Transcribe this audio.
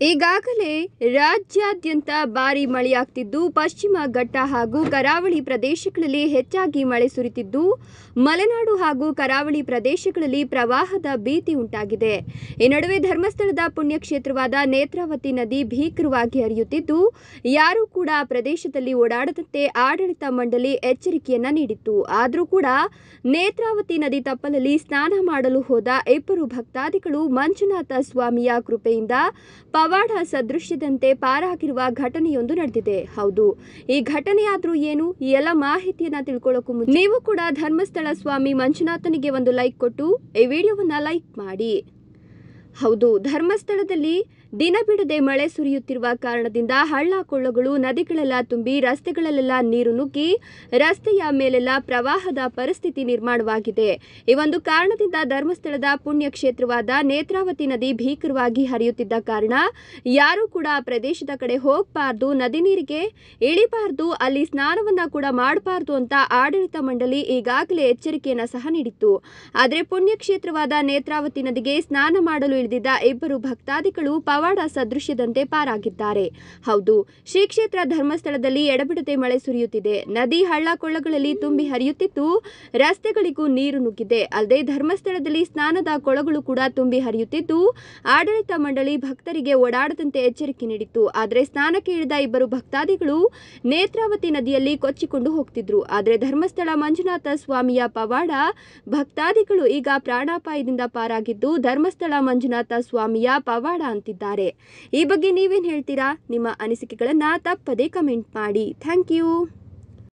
ಈಗಾಗಲೇ ರಾಜ್ಯಾದ್ಯಂತ ಭಾರೀ ಮಳೆಯಾಗ್ತಿದ್ದು ಪಶ್ಚಿಮ ಘಟ್ಟ ಹಾಗೂ ಕರಾವಳಿ ಪ್ರದೇಶಗಳಲ್ಲಿ ಹೆಚ್ಚಾಗಿ ಮಳೆ ಸುರಿತಿದ್ದು ಮಲೆನಾಡು ಹಾಗೂ ಕರಾವಳಿ ಪ್ರದೇಶಗಳಲ್ಲಿ ಪ್ರವಾಹದ ಭೀತಿ ಉಂಟಾಗಿದೆ ಈ ನಡುವೆ ಧರ್ಮಸ್ಥಳದ ಪುಣ್ಯಕ್ಷೇತ್ರವಾದ ನೇತ್ರಾವತಿ ನದಿ ಭೀಕರವಾಗಿ ಹರಿಯುತ್ತಿದ್ದು ಯಾರೂ ಕೂಡ ಆ ಪ್ರದೇಶದಲ್ಲಿ ಓಡಾಡದಂತೆ ಆಡಳಿತ ಮಂಡಳಿ ಎಚ್ಚರಿಕೆಯನ್ನ ನೀಡಿತ್ತು ಆದರೂ ಕೂಡ ನೇತ್ರಾವತಿ ನದಿ ತಪ್ಪಲಲ್ಲಿ ಸ್ನಾನ ಮಾಡಲು ಹೋದ ಇಬ್ಬರು ಭಕ್ತಾದಿಗಳು ಮಂಜುನಾಥ ಸ್ವಾಮಿಯ ಕೃಪೆಯಿಂದ ಪವಾಡ ಸದೃಶ್ಯದಂತೆ ಪಾರಾಗಿರುವ ಘಟನೆಯೊಂದು ನಡೆದಿದೆ ಹೌದು ಈ ಘಟನೆಯಾದ್ರೂ ಏನು ಈ ಎಲ್ಲ ಮಾಹಿತಿಯನ್ನ ತಿಳ್ಕೊಳ್ಳೋಕು ಮುಂಚೆ ನೀವು ಕೂಡ ಧರ್ಮಸ್ಥಳ ಸ್ವಾಮಿ ಮಂಜುನಾಥನಿಗೆ ಒಂದು ಲೈಕ್ ಕೊಟ್ಟು ಈ ವಿಡಿಯೋವನ್ನ ಲೈಕ್ ಮಾಡಿ ಹೌದು ಧರ್ಮಸ್ಥಳದಲ್ಲಿ ದಿನ ಬಿಡದೆ ಮಳೆ ಸುರಿಯುತ್ತಿರುವ ಕಾರಣದಿಂದ ಹಳ್ಳ ಕೊಳ್ಳಗಳು ನದಿಗಳೆಲ್ಲ ತುಂಬಿ ರಸ್ತೆಗಳಲ್ಲೆಲ್ಲ ನೀರು ನುಗ್ಗಿ ರಸ್ತೆಯ ಮೇಲೆಲ್ಲ ಪ್ರವಾಹದ ಪರಿಸ್ಥಿತಿ ನಿರ್ಮಾಣವಾಗಿದೆ ಈ ಒಂದು ಕಾರಣದಿಂದ ಧರ್ಮಸ್ಥಳದ ಪುಣ್ಯ ಕ್ಷೇತ್ರವಾದ ನೇತ್ರಾವತಿ ನದಿ ಭೀಕರವಾಗಿ ಹರಿಯುತ್ತಿದ್ದ ಕಾರಣ ಯಾರೂ ಕೂಡ ಆ ಪ್ರದೇಶದ ಕಡೆ ಹೋಗಬಾರ್ದು ನದಿ ನೀರಿಗೆ ಇಳಿಬಾರ್ದು ಅಲ್ಲಿ ಸ್ನಾನವನ್ನ ಕೂಡ ಮಾಡಬಾರ್ದು ಅಂತ ಆಡಳಿತ ಮಂಡಳಿ ಈಗಾಗಲೇ ಎಚ್ಚರಿಕೆಯನ್ನ ಸಹ ನೀಡಿತ್ತು ಆದರೆ ಪುಣ್ಯಕ್ಷೇತ್ರವಾದ ನೇತ್ರಾವತಿ ನದಿಗೆ ಸ್ನಾನ ಮಾಡಲು ಇಳಿದಿದ್ದ ಇಬ್ಬರು ಭಕ್ತಾದಿಗಳು ಪವಾಡ ಸದೃಶ್ಯದಂತೆ ಪಾರಾಗಿದ್ದಾರೆ ಹೌದು ಶ್ರೀ ಕ್ಷೇತ್ರ ಧರ್ಮಸ್ಥಳದಲ್ಲಿ ಎಡಬಿಡದೆ ಮಳೆ ಸುರಿಯುತ್ತಿದೆ ನದಿ ಹಳ್ಳ ಕೊಳ್ಳಗಳಲ್ಲಿ ತುಂಬಿ ಹರಿಯುತ್ತಿದ್ದು ರಸ್ತೆಗಳಿಗೂ ನೀರು ನುಗ್ಗಿದೆ ಅಲ್ಲದೆ ಧರ್ಮಸ್ಥಳದಲ್ಲಿ ಸ್ನಾನದ ಕೊಳಗಳು ಕೂಡ ತುಂಬಿ ಹರಿಯುತ್ತಿದ್ದು ಆಡಳಿತ ಮಂಡಳಿ ಭಕ್ತರಿಗೆ ಓಡಾಡದಂತೆ ಎಚ್ಚರಿಕೆ ನೀಡಿತ್ತು ಆದರೆ ಸ್ನಾನಕ್ಕೆ ಇಳಿದ ಇಬ್ಬರು ಭಕ್ತಾದಿಗಳು ನೇತ್ರಾವತಿ ನದಿಯಲ್ಲಿ ಕೊಚ್ಚಿಕೊಂಡು ಹೋಗ್ತಿದ್ರು ಆದರೆ ಧರ್ಮಸ್ಥಳ ಮಂಜುನಾಥ ಸ್ವಾಮಿಯ ಪವಾಡ ಭಕ್ತಾದಿಗಳು ಈಗ ಪ್ರಾಣಾಪಾಯದಿಂದ ಪಾರಾಗಿದ್ದು ಧರ್ಮಸ್ಥಳ ಮಂಜುನಾಥ ಸ್ವಾಮಿಯ ಪವಾಡ ಅಂತಿದ್ದಾರೆ ಈ ಬಗ್ಗೆ ನೀವೇನು ಹೇಳ್ತೀರಾ ನಿಮ್ಮ ಅನಿಸಿಕೆಗಳನ್ನು ತಪ್ಪದೇ ಕಮೆಂಟ್ ಮಾಡಿ ಥ್ಯಾಂಕ್ ಯು